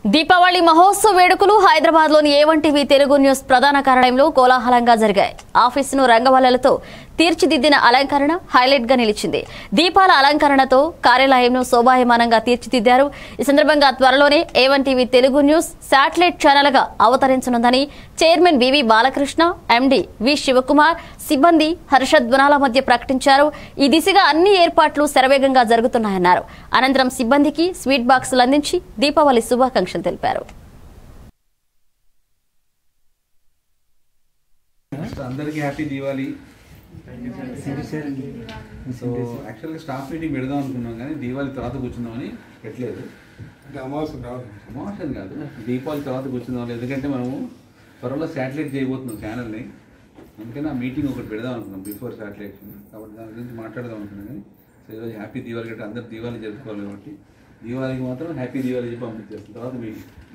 దీపావళి మహోత్సవ వేడుకలు హైదరాబాద్ లోని ఏవన్ టీవీ తెలుగు న్యూస్ ప్రధాన కార్యాలయంలో కోలాహలంగా జరిగాయి ఆఫీసును రంగవల్లలతో తీర్చిదిద్దిన అలంకరణ హైలైట్ గా నిలిచింది దీపాల అలంకరణతో కార్యాలయంను శోభాయమానంగా తీర్చిదిద్దారు ఈ సందర్భంగా త్వరలోనే A one TV Telugu news satellite channel గా అవతరించనుందని chairman V V Balakrishna MD V Sivakumar సిబ్బంది హర్షధ్వనాల మధ్య ప్రకటించారు ఈ దిశగా అన్ని ఏర్పాట్లు శరవేగంగా జరుగుతున్నాయన్నారు అనంతరం సిబ్బందికి స్వీట్ బాక్సులు అందించి దీపావళి శుభాకాంక్షలు తెలిపారు ఫస్ట్ అందరికీ హ్యాపీ దీవాలి సో యాక్చువల్గా స్టాఫ్ మీటింగ్ పెడదాం అనుకున్నాం కానీ దీపావళి తర్వాత కూర్చుందామని పెట్టలేదు అంటే అమావాస్య రాదు అమావాస్యం కాదు దీపావళి తర్వాత కూర్చుందాం ఎందుకంటే మనము త్వరలో శాటిలైట్ చేయబోతున్నాం ఛానల్ని అందుకని ఆ మీటింగ్ ఒకటి పెడదాం అనుకున్నాం బిఫోర్ శాటిలైట్ కాబట్టి దాని గురించి మాట్లాడదాం అనుకున్నాం కానీ సో ఈరోజు హ్యాపీ దీవాలి గట్టి అందరు దీవాలి జరుపుకోవాలి కాబట్టి దీవాళికి మాత్రం హ్యాపీ దీవాలి చెప్పి పంపించేస్తాం తర్వాత మీటింగ్